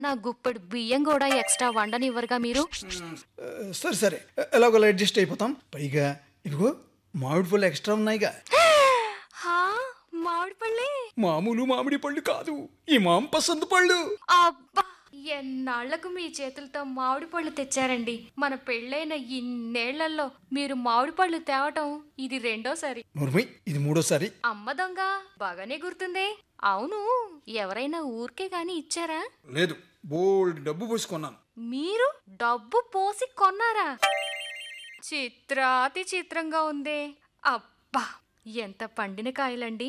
నా గుప్పెడు బియ్యం కూడా ఎక్స్ట్రా వండనివ్వరుగా మీరు ఆ, సరే సరే ఎలాగోలా అడ్జస్ట్ అయిపోతాం పైగా ఇదిగో మామిడి పళ్ళు ఎక్స్ట్రా ఉన్నాయిగా హా మామిడి పళ్ళే మామూలు మామిడి పళ్ళు కాదు ఈ మాం పసందు పళ్ళు అబ్బా ఎన్నాళ్లకు మీ చేతులతో మామిడి పళ్ళు తెచ్చారండి మన పెళ్ళైన ఇన్నేళ్లలో మీరు మామిడి పళ్ళు తేవటం ఇది రెండోసారి నోర్మై ఇది మూడోసారి అమ్మ దొంగ బాగానే గుర్తుందే అవును ఎవరైనా ఊరికే గాని ఇచ్చారా లేదు బోల్డ్ డబ్బు పోసుకున్నాను మీరు డబ్బు పోసి కొన్నారా చిత్రాతి చిత్రంగా ఉందే అబ్బా ఎంత పండిన కాయలండి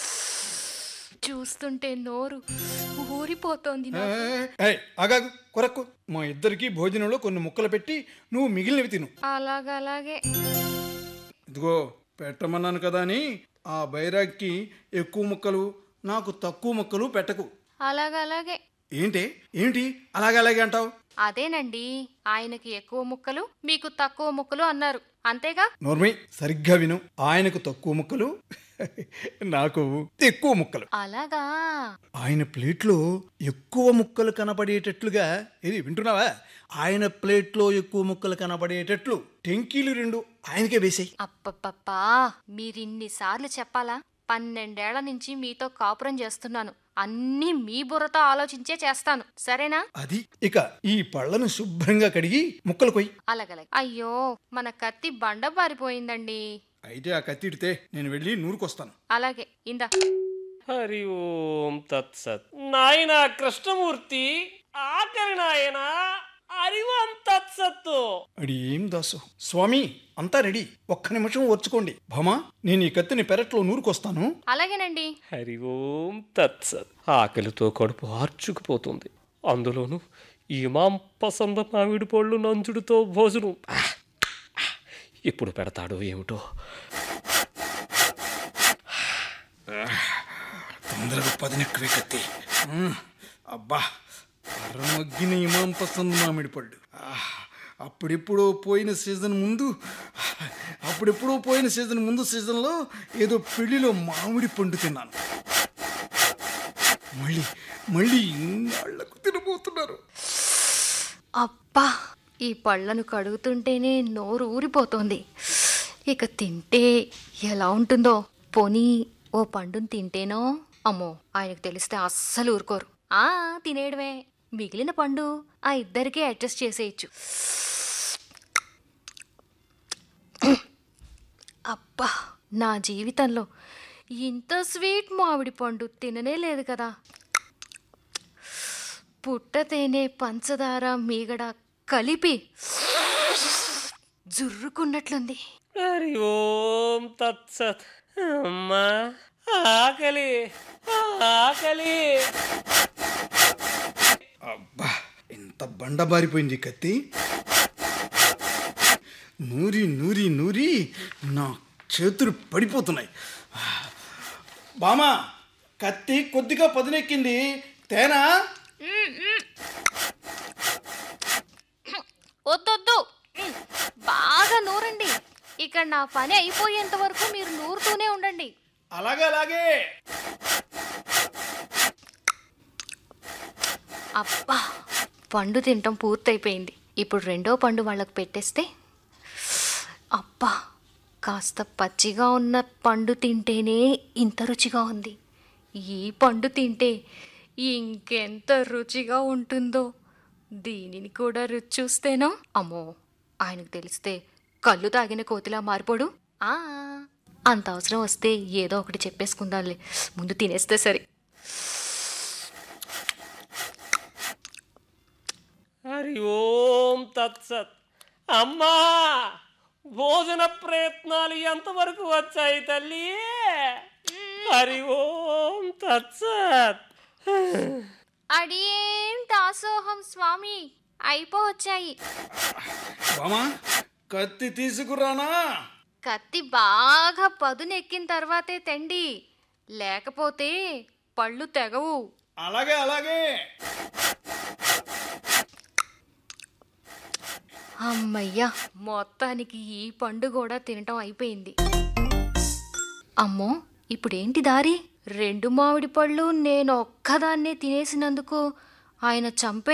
చూస్తుంటే నోరు ఊరిపోతోంది నాకు. ఏయ్, ఆగాగు కొరకు మా ఇద్దరికి భోజనంలో కొన్ని ముక్కలు పెట్టి నువ్వు మిగిలినవి తిను అలాగలాగే ఇదిగో పెట్టమన్నాను కదా అని ఆ బైరాగ్కి ఎక్కువ ముక్కలు నాకు తక్కువ ముక్కలు పెట్టకు అలాగలాగే ఏంటి ఏంటి అలాగే అలాగే అంటావు అదేనండి ఆయనకి ఎక్కువ ముక్కలు మీకు తక్కువ ముక్కలు అన్నారు అంతేగా నోర్మై సరిగ్గా విను ఆయనకు తక్కువ ముక్కలు నాకు ఎక్కువ ముక్కలు అలాగా ఆయన ప్లేట్లో ఎక్కువ ముక్కలు కనపడేటట్లుగా ఇది వింటున్నావా ఆయన ప్లేట్లో ఎక్కువ ముక్కలు కనపడేటట్లు టెంకీలు రెండు ఆయనకే వేసాయి అప్పప్పప్పా మీరిన్నిసార్లు చెప్పాలా పన్నెండేళ్ల నుంచి మీతో కాపురం చేస్తున్నాను అన్నీ మీ బుర్రతో ఆలోచించే చేస్తాను సరేనా అది ఇక ఈ పళ్ళను శుభ్రంగా కడిగి ముక్కలు కొయ్యి అలాగలాగే అయ్యో మన కత్తి బండ పారిపోయిందండి అయితే ఆ కత్తిడితే నేను వెళ్ళి నూరుకొస్తాను అలాగే ఇందా హరి ఓం తత్సత్ నాయన కృష్ణమూర్తి ఆఖరి నాయన హరి ఓం తత్సత్తు అడి ఏం దాసు స్వామి అంతా రెడీ ఒక్క నిమిషం ఓర్చుకోండి భామా నేను ఈ కత్తిని పెరట్లో నూరుకొస్తాను అలాగేనండి హరి ఓం తత్సత్ ఆకలితో కడుపు ఆర్చుకుపోతుంది అందులోను ఈ మాం పసంద మామిడి పళ్ళు నంచుడుతో భోజనం ఆ, ఆ, ఎప్పుడు పెడతాడో ఏమిటో తొందరగా పదినెక్కువే కత్తి మ్మ్. అబ్బా అరమగ్గిన ఇమాం పసంద్ మామిడి పళ్ళు ఆహ్. అప్పుడెప్పుడో పోయిన సీజన్ ముందు అప్పుడెప్పుడో పోయిన సీజన్ ముందు సీజన్లో ఏదో పెళ్లిలో మామిడి పండు తిన్నాను మళ్ళీ మళ్ళీ ఇన్నాళ్లకు తినబోతున్నారు అబ్బా ఈ పళ్ళను కడుగుతుంటేనే నోరు ఊరిపోతోంది ఇక తింటే ఎలా ఉంటుందో పోనీ ఓ పండుని తింటేనో అమ్మో ఆయనకు తెలిస్తే అస్సలు ఊరుకోరు ఆ తినేయడమే మిగిలిన పండు ఆ ఇద్దరికే అడ్జస్ట్ చేసేయచ్చు అబ్బా నా జీవితంలో ఇంత స్వీట్ మామిడి పండు తిననే లేదు కదా పుట్ట తేనె పంచదార మీగడ కలిపి జుర్రుకున్నట్లుంది హరి ఓం తత్సత్ అమ్మా ఆకలి ఆకలి అబ్బా ఎంత బండబారిపోయింది ఈ కత్తి నూరి నూరి నూరి నా చేతులు పడిపోతున్నాయి బామా కత్తి కొద్దిగా పదునెక్కింది తేనా వద్దొద్దు ఉమ్, బాగా నూరండి ఇక్కడ నా పని అయిపోయేంత వరకు మీరు నూరుతూనే ఉండండి అలాగే అలాగే అబ్బా పండు తినటం పూర్తయిపోయింది ఇప్పుడు రెండో పండు వాళ్ళకు పెట్టేస్తే అబ్బా కాస్త పచ్చిగా ఉన్న పండు తింటేనే ఇంత రుచిగా ఉంది ఈ పండు తింటే ఇంకెంత రుచిగా ఉంటుందో దీనిని కూడా రుచి చూస్తేనో అమ్మో ఆయనకు తెలిస్తే కళ్ళు తాగిన కోతిలా మారిపోడు ఆ అంత అవసరం వస్తే ఏదో ఒకటి చెప్పేసుకుందాంలే ముందు తినేస్తే సరే హరి ఓం తత్సత్ అమ్మా భోజన ప్రయత్నాలు ఎంతవరకు వచ్చాయి తల్లి హరి ఓం తత్సత్ అడియేం దాసోహం స్వామి అయిపోవచ్చాయి బామా కత్తి తీసుకురానా కత్తి బాగా పదునెక్కిన తర్వాతే తెండి లేకపోతే పళ్ళు తెగవు అలాగే అలాగే అమ్మయ్యా మొత్తానికి ఈ పండు కూడా తినటం అయిపోయింది అమ్మో ఇప్పుడేంటి దారి రెండు మామిడి పళ్ళు నేను ఒక్కదాన్నే తినేసినందుకు ఆయన చంపే